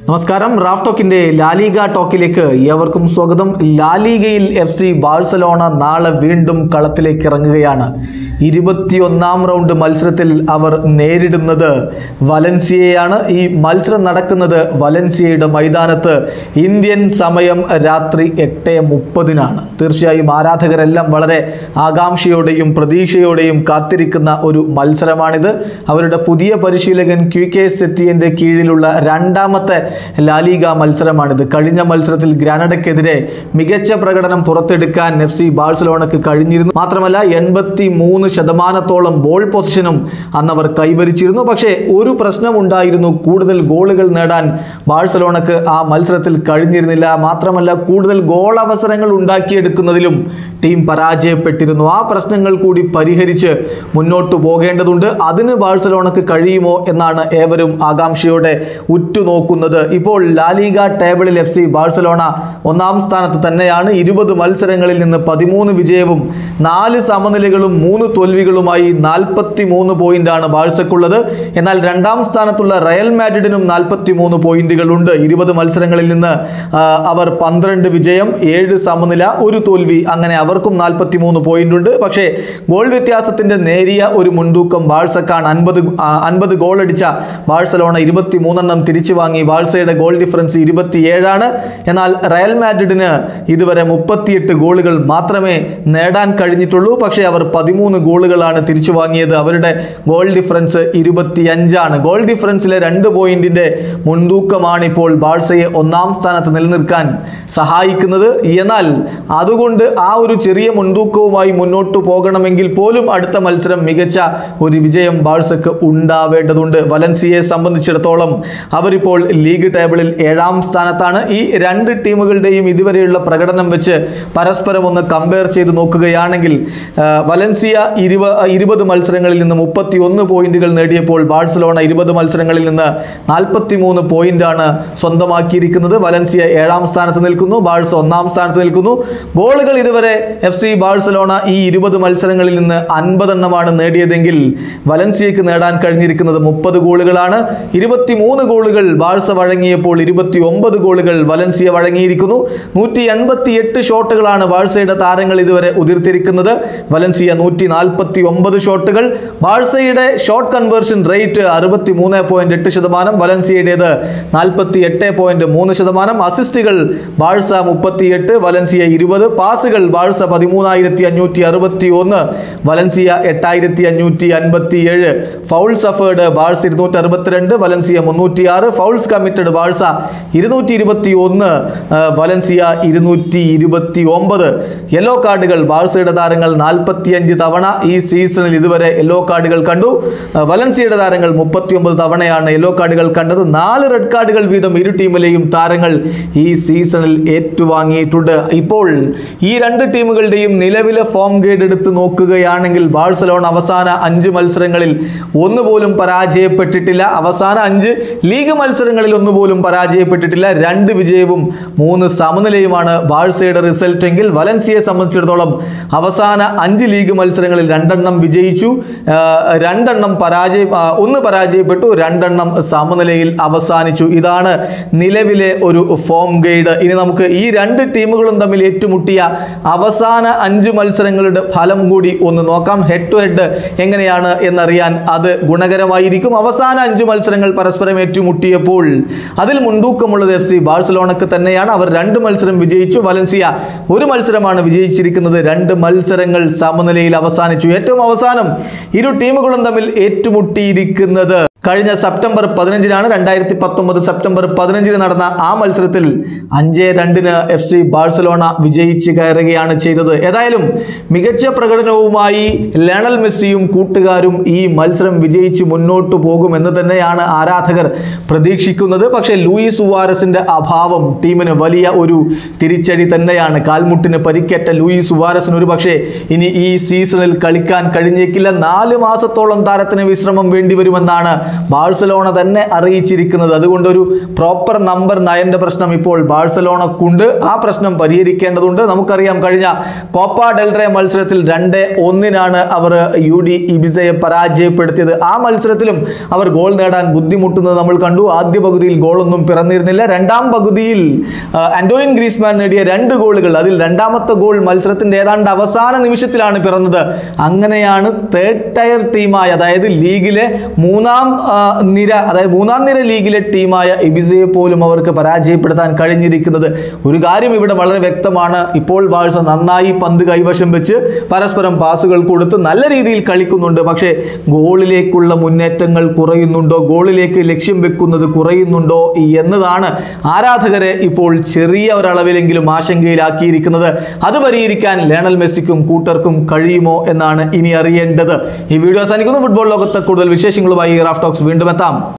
നമസ്കാരം Raf ടോക്കിന്റെ La Liga ടോക്കിലേക്ക് ഏവർക്കും സ്വാഗതം ലാലിഗയിൽ എഫ് സി ബാഴ്സലോണ നാളെ വീണ്ടും കളത്തിലേക്ക് ഇറങ്ങുകയാണ് ഇരുപത്തിയൊന്നാം റൗണ്ട് മത്സരത്തിൽ അവർ നേരിടുന്നത് വലൻസിയയാണ് ഈ മത്സരം നടക്കുന്നത് വലൻസിയയുടെ മൈതാനത്ത് ഇന്ത്യൻ സമയം രാത്രി എട്ട് മുപ്പതിനാണ് തീർച്ചയായും ആരാധകരെല്ലാം വളരെ ആകാംക്ഷയോടെയും പ്രതീക്ഷയോടെയും കാത്തിരിക്കുന്ന ഒരു മത്സരമാണിത് അവരുടെ പുതിയ പരിശീലകൻ ക്യു കെ സെറ്റിയന്റെ കീഴിലുള്ള രണ്ടാമത്തെ ലാലിഗ മത്സരമാണിത് കഴിഞ്ഞ മത്സരത്തിൽ ഗ്രാനഡയ്ക്കെതിരെ മികച്ച പ്രകടനം പുറത്തെടുക്കാൻ എഫ് സി ബാഴ്സലോണക്ക് കഴിഞ്ഞിരുന്നു മാത്രമല്ല എൺപത്തി മൂന്ന് ശതമാനത്തോളം ബോൾ പൊസിഷനും അന്നവർ കൈവരിച്ചിരുന്നു പക്ഷേ ഒരു പ്രശ്നമുണ്ടായിരുന്നു കൂടുതൽ ഗോളുകൾ നേടാൻ ബാഴ്സലോണക്ക് ആ മത്സരത്തിൽ കഴിഞ്ഞിരുന്നില്ല മാത്രമല്ല കൂടുതൽ ഗോൾ അവസരങ്ങൾ ഉണ്ടാക്കിയെടുക്കുന്നതിലും ടീം പരാജയപ്പെട്ടിരുന്നു ആ പ്രശ്നങ്ങൾ കൂടി പരിഹരിച്ച് മുന്നോട്ട് പോകേണ്ടതുണ്ട് അതിന് ബാഴ്സലോണക്ക് കഴിയുമോ എന്നാണ് ഏവരും ആകാംക്ഷയോടെ ഉറ്റുനോക്കുന്നത് ഇപ്പോൾ ലാലിഗ ടേബിളിൽ എഫ് സി ബാഴ്സലോണ ഒന്നാം സ്ഥാനത്ത് തന്നെയാണ് ഇരുപത് മത്സരങ്ങളിൽ നിന്ന് പതിമൂന്ന് വിജയവും നാല് സമനിലകളും മൂന്ന് തോൽവികളുമായി നാൽപ്പത്തി മൂന്ന് പോയിന്റാണ് ബാഴ്സക്കുള്ളത് എന്നാൽ രണ്ടാം സ്ഥാനത്തുള്ള റയൽ മാഡ്രിഡിനും നാൽപ്പത്തി മൂന്ന് പോയിന്റുകളുണ്ട് ഇരുപത് മത്സരങ്ങളിൽ നിന്ന് ആ, അവർ പന്ത്രണ്ട് വിജയം ഏഴ് സമനില ഒരു തോൽവി അങ്ങനെ അവർക്കും നാൽപ്പത്തി മൂന്ന് പോയിന്റ് ഉണ്ട് പക്ഷേ ഗോൾ വ്യത്യാസത്തിന്റെ നേരിയ ഒരു മുൻതൂക്കം ബാഴ്സക്കാണ് അൻപത് അൻപത് ഗോൾ അടിച്ച ബാഴ്സലോണ ഇരുപത്തി മൂന്നെണ്ണം തിരിച്ചു വാങ്ങി ബാഴ്സയുടെ ഗോൾ ഡിഫറൻസ് ഇരുപത്തിയേഴാണ് എന്നാൽ റയൽ മാഡ്രിഡിന് ഇതുവരെ മുപ്പത്തിയെട്ട് ഗോളുകൾ മാത്രമേ നേടാൻ കഴിഞ്ഞിട്ടുള്ളൂ പക്ഷേ അവർ പതിമൂന്ന് ഗോളുകളാണ് തിരിച്ചു വാങ്ങിയത് അവരുടെ ഗോൾ ഡിഫറൻസ് ഇരുപത്തിയഞ്ചാണ് ഗോൾ ഡിഫറൻസിലെ രണ്ട് പോയിന്റിന്റെ മുൻതൂക്കമാണ് ഇപ്പോൾ ബാഴ്സയെ ഒന്നാം സ്ഥാനത്ത് നിലനിർത്താൻ സഹായിക്കുന്നത് എന്നാൽ അതുകൊണ്ട് ആ ഒരു ചെറിയ മുൻതൂക്കവുമായി മുന്നോട്ട് പോകണമെങ്കിൽ പോലും അടുത്ത മത്സരം മികച്ച ഒരു വിജയം ബാഴ്സക്ക് ഉണ്ടാവേണ്ടതുണ്ട് വലൻസിയെ സംബന്ധിച്ചിടത്തോളം അവരിപ്പോൾ ലീഗ് ടേബിളിൽ ഏഴാം സ്ഥാനത്താണ് ഈ രണ്ട് ടീമുകളുടെയും ഇതുവരെയുള്ള പ്രകടനം വെച്ച് പരസ്പരം ഒന്ന് കമ്പയർ ചെയ്ത് നോക്കുകയാണെങ്കിൽ ആ, വലൻസിയ ഇരുപ ഇരുപത് മത്സരങ്ങളിൽ നിന്ന് മുപ്പത്തി ഒന്ന് പോയിന്റുകൾ നേടിയപ്പോൾ ബാഴ്സലോണ ഇരുപത് മത്സരങ്ങളിൽ നിന്ന് നാൽപ്പത്തി മൂന്ന് പോയിന്റാണ് സ്വന്തമാക്കിയിരിക്കുന്നത് വലൻസിയ ഏഴാം സ്ഥാനത്ത് നിൽക്കുന്നു ബാഴ്സ ഒന്നാം സ്ഥാനത്ത് നിൽക്കുന്നു ഗോളുകൾ ഇതുവരെ എഫ് സി ബാഴ്സലോണ ഈ ഇരുപത് മത്സരങ്ങളിൽ നിന്ന് അൻപതെണ്ണമാണ് നേടിയതെങ്കിൽ വലൻസിയക്ക് നേടാൻ കഴിഞ്ഞിരിക്കുന്നത് മുപ്പത് ഗോളുകളാണ് ഇരുപത്തിമൂന്ന് ഗോളുകൾ ബാഴ്സ വഴങ്ങിയപ്പോൾ ഇരുപത്തി ഒമ്പത് ഗോളുകൾ വലൻസിയ വഴങ്ങിയിരിക്കുന്നു നൂറ്റി എൺപത്തി എട്ട് ഷോട്ടുകളാണ് ബാഴ്സയുടെ താരങ്ങൾ ഇതുവരെ ഉതിർത്തിരിക്കുന്നത് വലൻസിയ നൂറ്റി നാൽപ്പത്തി ഒമ്പത് ഷോട്ടുകൾ ബാഴ്സയുടെ ഷോട്ട് കൺവേർഷൻ റേറ്റ് അറുപത്തി മൂന്ന് പോയിന്റ് എട്ട് ശതമാനം വലൻസിയയുടേത് നാൽപ്പത്തി എട്ട് പോയിന്റ് മൂന്ന് ശതമാനം അസിസ്റ്റുകൾ ബാഴ്സ മുപ്പത്തിയെട്ട് വലൻസിയ ഇരുപത് പാസുകൾ ബാഴ്സ പതിമൂന്നായിരത്തി അഞ്ഞൂറ്റി അറുപത്തി ഒന്ന് വലൻസിയ എട്ടായിരത്തി അഞ്ഞൂറ്റി അൻപത്തി ഏഴ് ഫൗൾ സഫേർഡ് ബാഴ്സ ഇരുന്നൂറ്റി അറുപത്തിരണ്ട് വലൻസിയ മുന്നൂറ്റി ആറ് ഫൗൾസ് കമ്മിറ്റഡ് ബാഴ്സ ഇരുന്നൂറ്റി ഇരുപത്തി ഒന്ന് വലൻസിയ ഇരുന്നൂറ്റി ഇരുപത്തി ഒമ്പത് യെല്ലോ കാർഡുകൾ ബാഴ്സയുടെ താരങ്ങൾ നാൽപ്പത്തിയഞ്ച് തവണ ഈ സീസണിൽ ഇതുവരെ യെല്ലോ കാർഡുകൾ കണ്ടു ആ, വലൻസിയയുടെ താരങ്ങൾ മുപ്പത്തിയൊമ്പത് തവണയാണ് യെല്ലോ കാർഡുകൾ കണ്ടത് നാല് റെഡ് കാർഡുകൾ വീതം ഇരു ടീമിലെയും താരങ്ങൾ ഈ സീസണിൽ ഏറ്റുവാങ്ങിയിട്ടുണ്ട് ഇപ്പോൾ ഈ രണ്ട് ടീമുകളുടെയും നിലവിലെ ഫോം ഗേഡ് എടുത്ത് നോക്കുകയാണെങ്കിൽ ബാഴ്സലോണ അവസാന അഞ്ച് മത്സരങ്ങളിൽ ഒന്നുപോലും പരാജയപ്പെട്ടിട്ടില്ല അവസാന അഞ്ച് ലീഗ് മത്സരങ്ങളിൽ ഒന്നുപോലും പരാജയപ്പെട്ടിട്ടില്ല രണ്ട് വിജയവും മൂന്ന് സമനിലയുമാണ് ബാഴ്സയുടെ റിസൾട്ട് എങ്കിൽ വലൻസിയെ സംബന്ധിച്ചിടത്തോളം അവസാന അഞ്ച് ലീഗ് മത്സരങ്ങളിൽ രണ്ടെണ്ണം വിജയിച്ചു ആ, രണ്ടെണ്ണം പരാജയ ആ, ഒന്ന് പരാജയപ്പെട്ടു രണ്ടെണ്ണം സമനിലയിൽ അവസാനിച്ചു ഇതാണ് നിലവിലെ ഒരു ഫോം ഗൈഡ് ഇനി നമുക്ക് ഈ രണ്ട് ടീമുകളും തമ്മിൽ ഏറ്റുമുട്ടിയ അവസാന അഞ്ച് മത്സരങ്ങളുടെ ഫലം കൂടി ഒന്ന് നോക്കാം ഹെഡ് ടു ഹെഡ് എങ്ങനെയാണ് എന്നറിയാൻ അത് ഗുണകരമായിരിക്കും അവസാന അഞ്ച് മത്സരങ്ങൾ പരസ്പരം ഏറ്റുമുട്ടിയപ്പോൾ അതിൽ മുൻതൂക്കമുള്ളത് എഫ് സി ബാഴ്സലോണക്ക് തന്നെയാണ് അവർ രണ്ട് മത്സരം വിജയിച്ചു വലൻസിയ ഒരു മത്സരമാണ് വിജയിച്ചിരിക്കുന്നത് രണ്ട് മത്സരങ്ങൾ സമനിലയിൽ അവസാനിച്ചു ഏറ്റവും അവസാനം ഇരു ടീമുകളും തമ്മിൽ ഏറ്റുമുട്ടിയിരിക്കുന്നത് കഴിഞ്ഞ സെപ്റ്റംബർ പതിനഞ്ചിനാണ് രണ്ടായിരത്തി പത്തൊമ്പത് സെപ്റ്റംബർ പതിനഞ്ചിന് നടന്ന ആ മത്സരത്തിൽ അഞ്ച് രണ്ടിന് എഫ് സി ബാഴ്സലോണ വിജയിച്ച് കയറുകയാണ് ചെയ്തത് ഏതായാലും മികച്ച പ്രകടനവുമായി ലയണൽ മെസ്സിയും കൂട്ടുകാരും ഈ മത്സരം വിജയിച്ച് മുന്നോട്ട് പോകുമെന്ന് തന്നെയാണ് ആരാധകർ പ്രതീക്ഷിക്കുന്നത് പക്ഷേ ലൂയിസ് സുവാരസിന്റെ അഭാവം ടീമിന് വലിയ ഒരു തിരിച്ചടി തന്നെയാണ് കാൽമുട്ടിന് പരിക്കേറ്റ ലൂയിസ് സുവാരസിന് ഒരു പക്ഷേ ഇനി ഈ സീസണിൽ കളിക്കാൻ കഴിഞ്ഞേക്കില്ല നാല് മാസത്തോളം താരത്തിന് വിശ്രമം വേണ്ടിവരുമെന്നാണ് ബാഴ്സലോണ തന്നെ അറിയിച്ചിരിക്കുന്നത് അതുകൊണ്ട് ഒരു പ്രോപ്പർ നമ്പർ നയൻ്റെ പ്രശ്നം ഇപ്പോൾ ബാഴ്സലോണക്കുണ്ട് ആ പ്രശ്നം പരിഹരിക്കേണ്ടതുണ്ട് നമുക്കറിയാം കഴിഞ്ഞ കോപ്പ ഡെൽറെ മത്സരത്തിൽ രണ്ട് ഒന്നിനാണ് അവർ യു ഡി ഇബിസയെ പരാജയപ്പെടുത്തിയത് ആ മത്സരത്തിലും അവർ ഗോൾ നേടാൻ ബുദ്ധിമുട്ടുന്നത് നമ്മൾ കണ്ടു ആദ്യ പകുതിയിൽ ഗോളൊന്നും പിറന്നിരുന്നില്ല രണ്ടാം പകുതിയിൽ ആ, ആന്റോയിൻ ഗ്രീസ്മാൻ നേടിയ രണ്ട് ഗോളുകൾ അതിൽ രണ്ടാമത്തെ ഗോൾ മത്സരത്തിന്റെ ഏതാണ്ട് അവസാന നിമിഷത്തിലാണ് പിറന്നത് അങ്ങനെയാണ് തേർഡ് ടയർ ടീമായ അതായത് ലീഗിലെ മൂന്നാം ആ, നിര അതായത് മൂന്നാം നിര ലീഗിലെ ടീമായ എബിസയെ പോലും അവർക്ക് പരാജയപ്പെടുത്താൻ കഴിഞ്ഞിരിക്കുന്നത് ഒരു കാര്യം ഇവിടെ വളരെ വ്യക്തമാണ് ഇപ്പോൾ ബാഴ്സ നന്നായി പന്ത് കൈവശം വെച്ച് പരസ്പരം പാസുകൾ കൊടുത്ത് നല്ല രീതിയിൽ കളിക്കുന്നുണ്ട് പക്ഷേ ഗോളിലേക്കുള്ള മുന്നേറ്റങ്ങൾ കുറയുന്നുണ്ടോ ഗോളിലേക്ക് ലക്ഷ്യം വെക്കുന്നത് കുറയുന്നുണ്ടോ എന്നതാണ് ആരാധകരെ ഇപ്പോൾ ചെറിയ ഒരളവിലെങ്കിലും ആശങ്കയിലാക്കിയിരിക്കുന്നത് അത് പരിഹരിക്കാൻ ലയണൽ മെസ്സിക്കും കൂട്ടർക്കും കഴിയുമോ എന്നാണ് ഇനി അറിയേണ്ടത് ഈ വീഡിയോ അവസാനിക്കുന്നു ഫുട്ബോൾ ലോകത്തെ കൂടുതൽ വിശേഷങ്ങളുമായി റാഫ് ടോക്സ് വീണ്ടും എത്താം